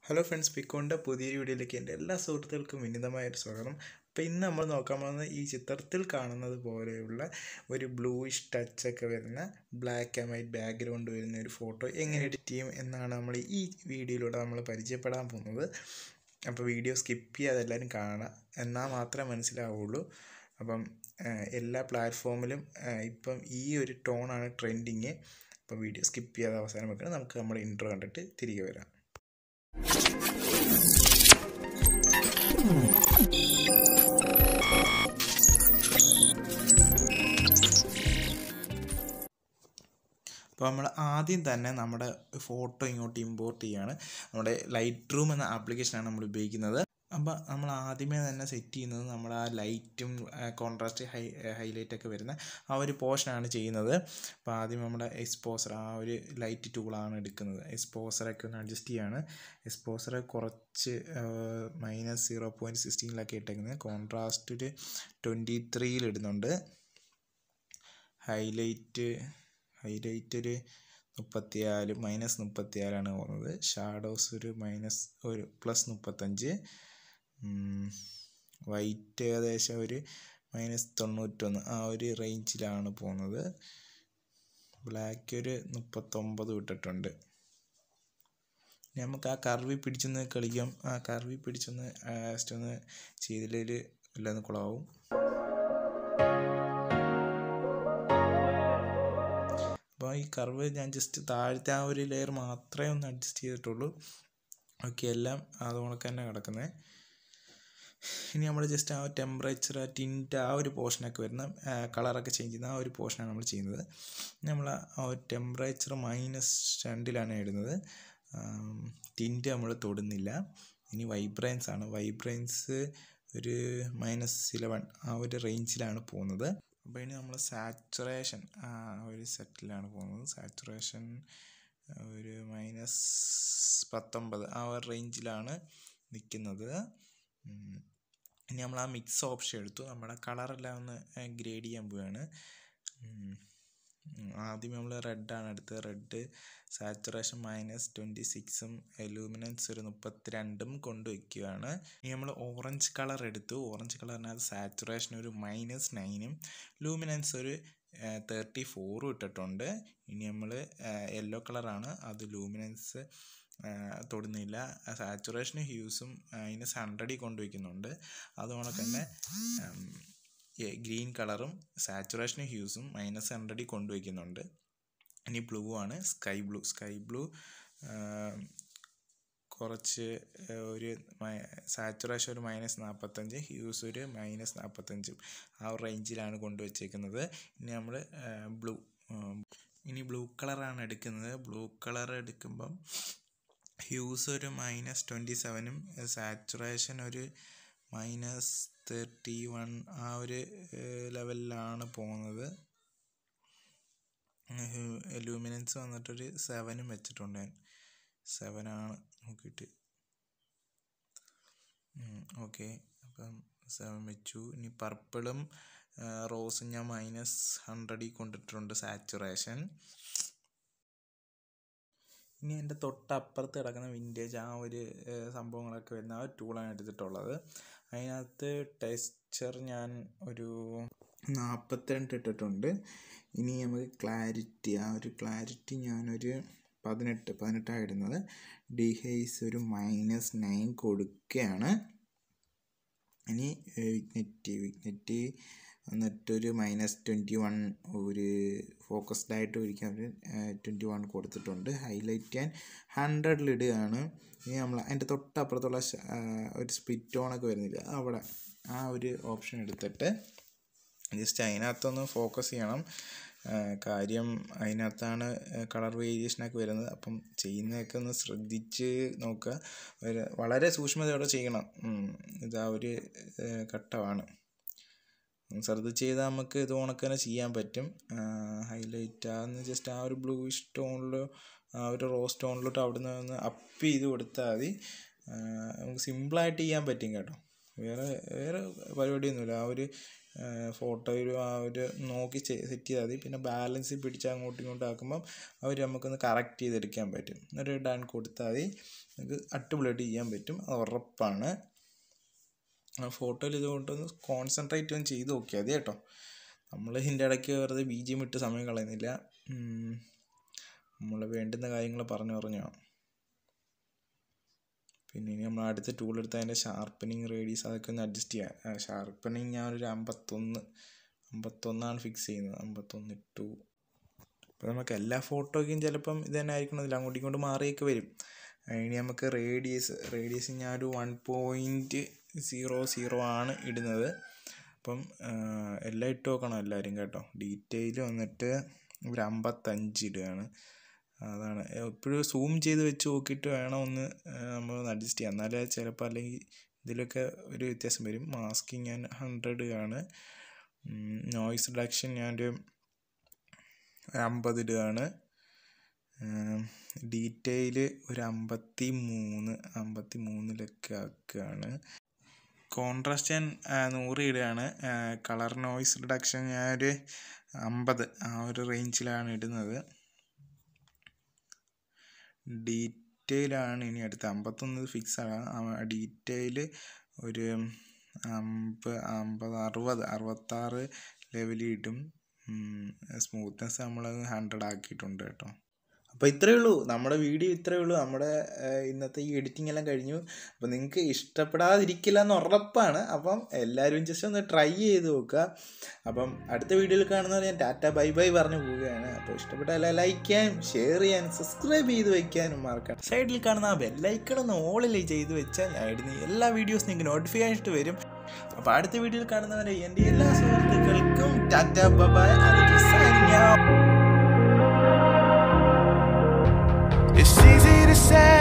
Hello friends പിക്കോണിൻ്റെ പുതിയ വീഡിയോയിലേക്ക് എൻ്റെ എല്ലാ സുഹൃത്തുക്കൾക്കും വിനീതമായൊരു സ്വാഗതം അപ്പോൾ ഇന്ന് നമ്മൾ നോക്കാൻ പോകുന്നത് ഈ ചിത്രത്തിൽ കാണുന്നത് പോലെയുള്ള ഒരു ബ്ലൂയിഷ് ടച്ചൊക്കെ വരുന്ന ബ്ലാക്ക് ആൻഡ് വൈറ്റ് ബാക്ക്ഗ്രൗണ്ട് വരുന്ന ഒരു ഫോട്ടോ എങ്ങനെ എഡിറ്റ് ചെയ്യും എന്നാണ് നമ്മൾ ഈ വീഡിയോയിലൂടെ നമ്മൾ പരിചയപ്പെടാൻ പോകുന്നത് അപ്പോൾ വീഡിയോ സ്കിപ്പ് ചെയ്യാതെ എല്ലാവരും കാണാം എന്നാൽ മാത്രമേ മനസ്സിലാവുള്ളൂ അപ്പം ഏഹ്, എല്ലാ പ്ലാറ്റ്ഫോമിലും ഏഹ്, ഇപ്പം ഈ ഒരു ടോണാണ് ട്രെൻഡിങ് അപ്പോൾ വീഡിയോ സ്കിപ്പ് ചെയ്യാതെ അവസാനം വെക്കണം നമുക്ക് നമ്മുടെ ഇൻട്രോ കണ്ടിട്ട് തിരികെ വരാം അപ്പോൾ നമ്മൾ ആദ്യം തന്നെ നമ്മുടെ ഫോട്ടോ ഇങ്ങോട്ട് ഇമ്പോർട്ട് ചെയ്യാണ് നമ്മുടെ ലൈറ്റ് റൂം എന്ന ആപ്ലിക്കേഷനാണ് നമ്മൾ ഉപയോഗിക്കുന്നത് അപ്പോൾ നമ്മൾ ആദ്യമേ തന്നെ സെറ്റ് ചെയ്യുന്നത് നമ്മുടെ ആ ലൈറ്റും കോൺട്രാസ്റ്റ് ഹൈ ഹൈലൈറ്റ് ഒക്കെ വരുന്ന ആ ഒരു പോർഷനാണ് ചെയ്യുന്നത് അപ്പോൾ ആദ്യം നമ്മുടെ എക്സ്പോസർ ആ ഒരു ലൈറ്റ് ടൂളാണ് എടുക്കുന്നത് എക്സ്പോസറൊക്കെ ഒന്ന് അഡ്ജസ്റ്റ് ചെയ്യാണ് എക്സ്പോസർ കുറച്ച് മൈനസ് സീറോ പോയിൻറ്റ് സിക്സ്റ്റീനിലൊക്കെ ഇട്ടേക്കുന്നത് കോൺട്രാസ്റ്റ് ഒരു ട്വൻറ്റി ത്രീയിൽ ഇടുന്നുണ്ട് ഹൈലൈറ്റ് ഹൈലൈറ്റ് ഒരു മുപ്പത്തിനാല് മൈനസ് മുപ്പത്തിനാലാണ് പോകുന്നത് ഷാഡോസ് ഒരു മൈനസ് ഒരു പ്ലസ് മുപ്പത്തഞ്ച് വൈറ്റ് ഏകദേശം ഒരു മൈനസ് തൊണ്ണൂറ്റൊന്ന് ആ ഒരു റേഞ്ചിലാണ് പോകുന്നത് ബ്ലാക്ക് ഒരു മുപ്പത്തൊമ്പത് ഇട്ടിട്ടുണ്ട് ഇനി നമുക്ക് ആ കർവി പിടിച്ചൊന്ന് കളിക്കാം ആ കർവി പിടിച്ചൊന്ന് ജസ്റ്റ് ഒന്ന് ചെയ്തില്ലെങ്കിൽ എല്ലാം കുളമാവും അപ്പോൾ ഈ കർവ് ഞാൻ ജസ്റ്റ് താഴത്തെ ആ ഒരു ലെയർ മാത്രമേ ഒന്ന് അഡ്ജസ്റ്റ് ചെയ്തിട്ടുള്ളൂ ഓക്കെ എല്ലാം അതുകൊണ്ടൊക്കെ തന്നെ കിടക്കുന്നത് ഇനി നമ്മൾ ജസ്റ്റ് ആ ടെമ്പറേച്ചർ ടിൻറ്റ് ആ ഒരു പോർഷനൊക്കെ വരുന്ന കളറൊക്കെ ചേഞ്ച് ചെയ്യുന്ന ആ ഒരു പോർഷനാണ് നമ്മൾ ചെയ്യുന്നത് നമ്മൾ ആ ഒരു ടെമ്പറേച്ചർ മൈനസ് രണ്ടിലാണ് ഇടുന്നത് ടിൻറ്റ് നമ്മൾ തൊടുന്നില്ല ഇനി വൈബ്രൻസ് ആണ് വൈബ്രൻസ് ഒരു മൈനസ് ഇലവൻ ആ ഒരു റേഞ്ചിലാണ് പോകുന്നത് അപ്പോൾ ഇനി നമ്മൾ സാച്ചുറേഷൻ ആ ഒരു സെറ്റിലാണ് പോകുന്നത് സാച്ചുറേഷൻ ഒരു മൈനസ് പത്തൊമ്പത് ആ ഒരു റേഞ്ചിലാണ് നിൽക്കുന്നത് ഉം. ഇനി നമ്മൾ ആ മിക്സ് ഓപ്ഷൻ എടുത്തു നമ്മുടെ കളറെല്ലാം ഒന്ന് ഗ്രേഡ് ചെയ്യാൻ പോവുകയാണ് ഉം. ഉം. ആദ്യം നമ്മൾ റെഡാണ് എടുത്തത് റെഡ് സാച്ചുറേഷൻ മൈനസ് ട്വൻറ്റി സിക്സും എലൂമിനൻസ് ഒരു മുപ്പത്തിരണ്ടും കൊണ്ടുവയ്ക്കുകയാണ് ഇനി നമ്മൾ ഓറഞ്ച് കളർ എടുത്തു ഓറഞ്ച് കളറിനകത്ത് സാച്ചുറേഷൻ ഒരു മൈനസ് നയനും ലൂമിനൻസ് ഒരു തേർട്ടി ഫോറും ഇട്ടിട്ടുണ്ട് ഇനി നമ്മൾ യെല്ലോ കളറാണ് അത് ലൂമിനൻസ് തൊടുന്നില്ല സാച്ചുറേഷനും ഹ്യൂസും മൈനസ് ഹൺഡ്രഡിൽ കൊണ്ടുവയ്ക്കുന്നുണ്ട് അതുകൊണ്ട് തന്നെ ഗ്രീൻ കളറും സാച്ചുറേഷനും ഹ്യൂസും മൈനസ് ഹൺഡ്രഡിൽ കൊണ്ടുവയ്ക്കുന്നുണ്ട് ഇനി ബ്ലൂ ആണ് സ്കൈ ബ്ലൂ സ്കൈ ബ്ലൂ കുറച്ച് ആ, ഒരു സാച്ചുറേഷൻ ഒരു മൈനസ് നാൽപ്പത്തഞ്ച് ഹ്യൂസ് ഒരു മൈനസ് നാൽപ്പത്തഞ്ചും ആ ഒരു റേഞ്ചിലാണ് കൊണ്ടുവച്ചേക്കുന്നത് ഇനി നമ്മൾ ബ്ലൂ ഇനി ബ്ലൂ കളറാണ് എടുക്കുന്നത് ബ്ലൂ കളർ എടുക്കുമ്പം ഹ്യൂസ് ഒരു മൈനസ് ട്വൻറ്റി സെവനും സാച്ചുറേഷൻ ഒരു മൈനസ് തേർട്ടി വൺ ആ ഒരു ലെവലിലാണ് പോകുന്നത് ലൂമിനൻസ് വന്നിട്ടൊരു സെവനും വെച്ചിട്ടുണ്ട് ഞാൻ സെവനാണ് നോക്കിയിട്ട് ഓക്കെ അപ്പം സെവൻ വെച്ചു ഇനി പർപ്പിളും റോസും ഞാൻ മൈനസ് ഹൺഡ്രഡിൽ കൊണ്ടിട്ടുണ്ട് സാച്ചുറേഷൻ ഇനി എൻ്റെ തൊട്ടപ്പുറത്ത് കിടക്കുന്ന വിൻറ്റേജ് ആ ഒരു ഏഹ്, സംഭവങ്ങളൊക്കെ വരുന്ന ആ ഒരു ടൂളാണ് എടുത്തിട്ടുള്ളത് അതിനകത്ത് ടെക്സ്ചർ ഞാൻ ഒരു നാൽപ്പത്തിരണ്ട് ഇട്ടിട്ടുണ്ട് ഇനി നമുക്ക് ക്ലാരിറ്റി ആ ഒരു ക്ലാരിറ്റി ഞാനൊരു പതിനെട്ട് പതിനെട്ടാണ് ഇടുന്നത് ഡിഹൈസ് ഒരു മൈനസ് നയൻ കൊടുക്കുകയാണ് ഇനി വിഗ്നെറ്റ് വിഗ്നെറ്റ് എന്നിട്ടൊരു മൈനസ് ട്വൻറ്റി വൺ ഒരു ഫോക്കസ്ഡ് ആയിട്ട് ഒരിക്കൽ അവർ ട്വൻറ്റി വൺ കൊടുത്തിട്ടുണ്ട് ഹൈലൈറ്റ് ഞാൻ ഹൺഡ്രഡിൽ ഇടുകയാണ് ഇനി നമ്മൾ അതിൻ്റെ തൊട്ടപ്പുറത്തുള്ള ശ- ആ, ഒരു സ്പ്ലിറ്റ് ഓണൊക്കെ വരുന്നില്ല അവിടെ ആ ഒരു ഓപ്ഷൻ എടുത്തിട്ട് ജസ്റ്റ് അതിനകത്തൊന്ന് ഫോക്കസ് ചെയ്യണം ആ, കാര്യം അതിനകത്താണ് കളർ വേരിയേഷനൊക്കെ വരുന്നത് അപ്പം ചെയ്യുന്നതൊക്കെ ഒന്ന് ശ്രദ്ധിച്ച് നോക്കുക ഒരു വളരെ സൂക്ഷ്മതയോടെ ചെയ്യണം ഉം. ഇതാ ഒരു ഏഹ്, ഘട്ടമാണ് ഉം, ശ്രദ്ധിച്ച് ചെയ്താൽ നമുക്ക് ഇത് കണക്ക് തന്നെ ചെയ്യാൻ പറ്റും ഹൈലൈറ്റ് ആന്ന് ജസ്റ്റ് ആ ഒരു ബ്ലൂ സ്റ്റോണിലോ ആ ഒരു റോസ് സ്റ്റോണിലോട്ട് അവിടുന്ന് ഒന്ന് അപ്പ് ചെയ്ത് കൊടുത്താൽ മതി ആ, നമുക്ക് സിമ്പിളായിട്ട് ചെയ്യാൻ പറ്റും കേട്ടോ വേറെ വേറെ പരിപാടിയൊന്നുമില്ല ആ ഒരു ഫോട്ടോയിൽ ആ ഒരു നോക്കി സെറ്റ് ചെയ്താൽ മതി പിന്നെ ബാലൻസ് പിടിച്ച് അങ്ങോട്ടും ഇങ്ങോട്ടും ആക്കുമ്പം അവർ നമുക്കൊന്ന് കറക്റ്റ് ചെയ്തെടുക്കാൻ പറ്റും എന്നിട്ട് ഡൺ കൊടുത്താൽ മതി നിങ്ങൾക്ക് അടിപൊളിയായിട്ട് ചെയ്യാൻ പറ്റും അത് ഉറപ്പാണ് ഫോട്ടോയിൽ ഇതുകൊണ്ടൊന്ന് കോൺസെൻട്രേറ്റ് ഒന്ന് ചെയ്ത് നോക്കിയാൽ മതി കേട്ടോ നമ്മൾ ഇതിൻ്റെ ഇടയ്ക്ക് വെറുതെ ബി ജി ഇട്ട് സമയം കളയുന്നില്ല നമ്മൾ വേണ്ടുന്ന കാര്യങ്ങൾ പറഞ്ഞു പറഞ്ഞോ പിന്നെ ഇനി നമ്മൾ അടുത്ത ടൂൾ എടുത്ത് അതിൻ്റെ ഷാർപ്പനിങ് റേഡിയസ് അതൊക്കെ ഒന്ന് അഡ്ജസ്റ്റ് ചെയ്യാം ഷാർപ്പനിങ് ഞാനൊരു അമ്പത്തൊന്ന് അമ്പത്തൊന്നാണ് ഫിക്സ് ചെയ്യുന്നത് അമ്പത്തൊന്ന് ടു അപ്പോൾ നമുക്ക് എല്ലാ ഫോട്ടോയ്ക്കും ചിലപ്പം ഇത് തന്നെ ആയിരിക്കണമെന്നില്ല അങ്ങോട്ടും ഇങ്ങോട്ടും മാറിയൊക്കെ വരും ഇനി നമുക്ക് റേഡിയസ് റേഡിയസ് ഞാനൊരു വൺ പോയിൻറ്റ് സീറോ സീറോ ആണ് ഇടുന്നത് അപ്പം എല്ലാം ഇട്ട് നോക്കണം എല്ലാവരും കേട്ടോ ഡീറ്റെയിൽ വന്നിട്ട് ഒരു അമ്പത്തഞ്ച് ഇടുകയാണ് അതാണ് എപ്പോഴും സൂം ചെയ്ത് വെച്ച് നോക്കിയിട്ട് വേണം ഒന്ന് നമ്മൾ ഒന്ന് അഡ്ജസ്റ്റ് ചെയ്യാം എന്നാലേ ചിലപ്പോൾ അല്ലെങ്കിൽ ഇതിലൊക്കെ ഒരു വ്യത്യാസം വരും മാസ്കിങ് ഞാൻ ഹൺഡ്രഡ് ആണ് നോയ്സ് റിഡക്ഷൻ ഞാനൊരു അമ്പത് ഇടുകയാണ് ഡീറ്റെയിൽ ഒരു അമ്പത്തി മൂന്ന് അമ്പത്തി മൂന്നിലൊക്കെ ആക്കുകയാണ് കോൺട്രാസ്റ്റ് ഞാൻ നൂറ് ഇടുകയാണ് കളർ നോയ്സ് റിഡക്ഷൻ ഞാനൊരു അമ്പത് ആ ഒരു റേഞ്ചിലാണ് ഇടുന്നത് ഡീറ്റെയിലാണ് ഇനി അടുത്ത് അമ്പത്തൊന്ന് ഫിക്സ് ആണ് ഡീറ്റെയിൽ ഒരു അമ്പത് അമ്പത് അറുപത് അറുപത്താറ് ലെവലിൽ ഇടും സ്മൂത്ത്നെസ് നമ്മൾ ഹൺഡ്രഡ് ആക്കിയിട്ടുണ്ട് കേട്ടോ അപ്പോൾ ഇത്രയേ ഉള്ളൂ നമ്മുടെ വീഡിയോ ഇത്രയേ ഉള്ളൂ നമ്മുടെ ഇന്നത്തെ ഈ എഡിറ്റിംഗ് എല്ലാം കഴിഞ്ഞു അപ്പോൾ നിങ്ങൾക്ക് ഇഷ്ടപ്പെടാതിരിക്കില്ല എന്ന് ഉറപ്പാണ് അപ്പം എല്ലാവരും ജസ്റ്റ് ഒന്ന് ട്രൈ ചെയ്ത് നോക്കുക അപ്പം അടുത്ത വീഡിയോയിൽ കാണുന്നത് ഞാൻ ടാറ്റ ബൈ ബൈ പറഞ്ഞു പോവുകയാണ് അപ്പോൾ ഇഷ്ടപ്പെട്ട എല്ലാം ലൈക്ക് ചെയ്യാനും ഷെയർ ചെയ്യാനും സബ്സ്ക്രൈബ് ചെയ്ത് വയ്ക്കാനും മറക്കണം സൈഡിൽ കാണുന്ന ആ ബെല്ലൈക്കൺ ഒന്ന് ഓളിൽ ചെയ്ത് വെച്ചാൽ ഞാൻ ഇടുന്ന എല്ലാ വീഡിയോസ് നിങ്ങൾക്ക് നോട്ടിഫൈ ആയിട്ട് വരും അപ്പോൾ അടുത്ത വീഡിയോയിൽ കാണുന്നവരെ എൻ്റെ എല്ലാ സുഹൃത്തുക്കൾക്കും tata bye It's easy to say